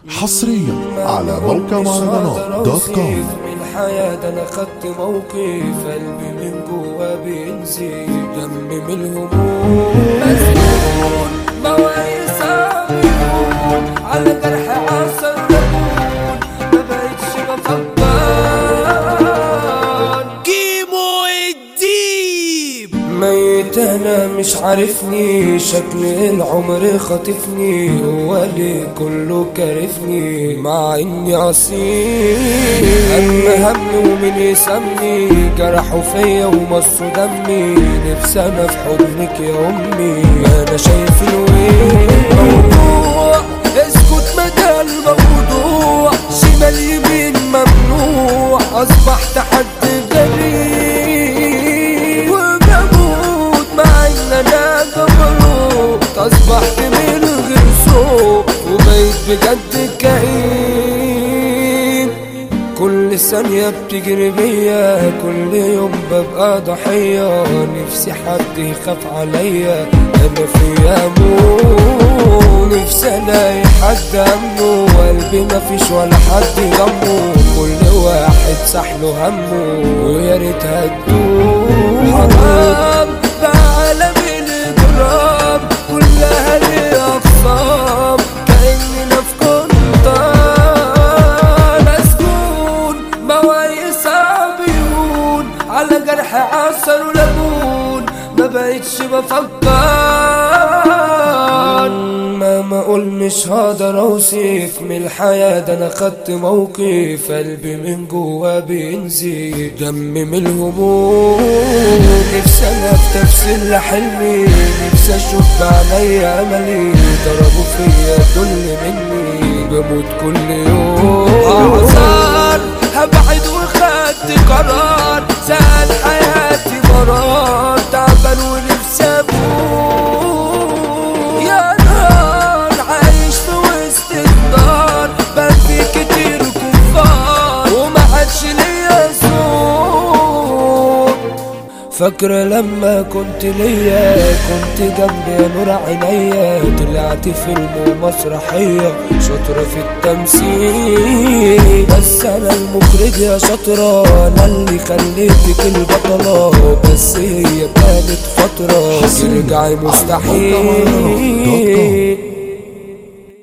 حصريا على موقع مهرجانات دوت كوم من الحياة ده انا خدت موقف قلبي من جوا بينزل دمي من الهموم مسجون مواقف عيون على جرح عصر ليمون ما بقتش بفكر كيمو الديب ميت انا مش عارفني شكل العمر خاطفني هو ليه كله كارفني مع اني اصيل اما همي ومن يسمي جرحوا فيا ومصوا دمي نفسي انا في حضنك يا امي ما انا شايف الويل موضوع اسكت مدى الموضوع شمال يمين ممنوع اصبحت حد غريب وبموت مع ان انا جبروت اصبحت من غير صوت وبقيت بجد كئيب كل ثانية بتجري بيا كل يوم ببقى ضحية نفسي حد يخاف عليا أنا في أموت نفسي ألاقي حد أمنه وقلبي مفيش ولا حد جنبه كل واحد سحله همه ويا ريت هتدوم حرام بعالم الإجرام كلها ليه أخصام كأننا في كنتار مسجون مواقف عبيون على جرح عسل وليمون ما بقتش بفكر ما اقول مش هقدر اوصف من الحياة ده انا خدت موقف قلبي من جوا بينزل دمي من الهموم نفسي انا في تفسير لحلمي نفسي اشوف بعينيا املي ضربوا فيا كل مني بموت كل يوم اعذار هبعد وخدت قرار سأل حياتي مرار تعبان ونفسي اموت يا نار عايش في وسط النار بنفي كتير كفار وما عادش ليا صوت فاكرة لما كنت ليا كنت جنبي يا نور عينيا طلعت فيلم ومسرحية شاطرة في التمثيل بس أنا المخرج يا شاطرة أنا اللي خليتك البطلة بس هي كانت فترة حصرياً ترجعي على موقع مهرجانات دوت كوم. مستحيل